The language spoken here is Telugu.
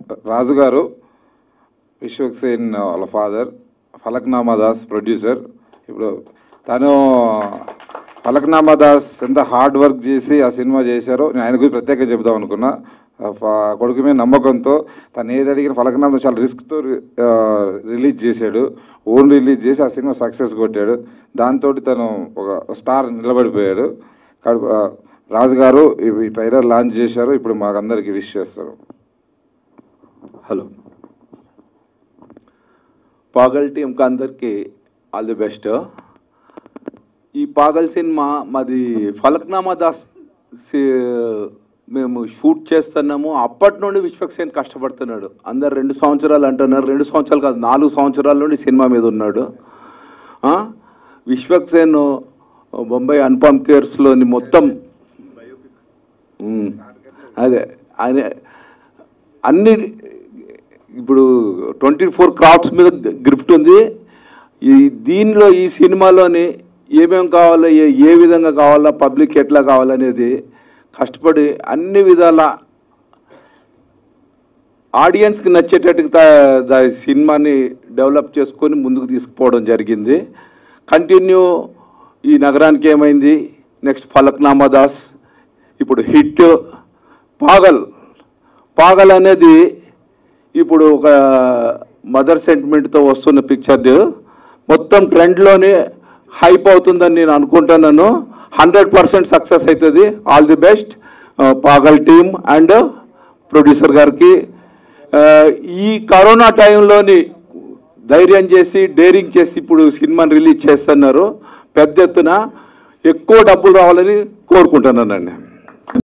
రాజు గారు విశ్వక్ సేన్ వాళ్ళ ఫాదర్ ఫలక్నామా దాస్ ప్రొడ్యూసర్ ఇప్పుడు తను ఫలక్నామా దాస్ ఎంత హార్డ్ వర్క్ చేసి ఆ సినిమా చేశారో నేను ఆయన గురించి ప్రత్యేకంగా చెప్దాం అనుకున్నా ఆ ఫ- కొడుకు మీద నమ్మకంతో తను ఏది అడిగిన ఫలక్నామా చాలా రిస్క్తో రిలీజ్ చేశాడు ఓన్ రిలీజ్ చేసి ఆ సినిమా సక్సెస్ కొట్టాడు దాంతో తను ఒక స్టార్ నిలబడిపోయాడు కాబట్టి, ఆ, రాజు గారు ఈ ట్రైలర్ లాంచ్ చేశారు ఇప్పుడు మాకందరికి విష్ చేస్తారు హలో పాగల్ టీంకి అందరికీ ఆల్ ది బెస్ట్ ఈ పాగల్ సినిమా మాది ఫలక్నామా దాస్ సి- మేము షూట్ చేస్తున్నాము అప్పటి నుండి విశ్వక్సేన్ కష్టపడుతున్నాడు అందరు రెండు సంవత్సరాలు అంటున్నారు రెండు సంవత్సరాలు కాదు నాలుగు సంవత్సరాల నుండి సినిమా మీద ఉన్నాడు ఆ? విశ్వక్సేన్ బొంబాయి అన్పామ్ కేర్స్లోని మొత్తం ఉమ్, అదే ఆయన అన్ని ఇప్పుడు ట్వంటీ ఫోర్ క్రాఫ్ట్స్ మీద గ్రిఫ్ట్ ఉంది ఈ దీనిలో ఈ సినిమాలోని ఏమేం కావాలో ఏ ఏ విధంగా కావాలా పబ్లిక్ ఎట్లా కావాలనేది కష్టపడి అన్ని విధాల ఆడియన్స్కి నచ్చేటట్టుగా దా- దా సినిమాని డెవలప్ చేసుకొని ముందుకు తీసుకుపోవడం జరిగింది కంటిన్యూ ఈ నగరానికి ఏమైంది నెక్స్ట్ ఫలక్నామా దాస్ ఇప్పుడు హిట్ పాగల్ పాగల్ అనేది ఇప్పుడు ఒక మదర్ సెంటిమెంట్తో వస్తున్న పిక్చర్ మొత్తం ట్రెండ్లోనే హైప్ అవుతుందని నేను అనుకుంటున్నాను హండ్రెడ్ పర్సెంట్ సక్సెస్ అవుతుంది all the best Paagal team and producer గారికి ఆ, ఈ కరోనా టైంలోని ధైర్యం చేసి డేరింగ్ చేసి ఇప్పుడు సినిమాని రిలీజ్ చేస్తున్నారు పెద్ద ఎత్తున ఎక్కువ డబ్బులు రావాలని కోరుకుంటున్నానండి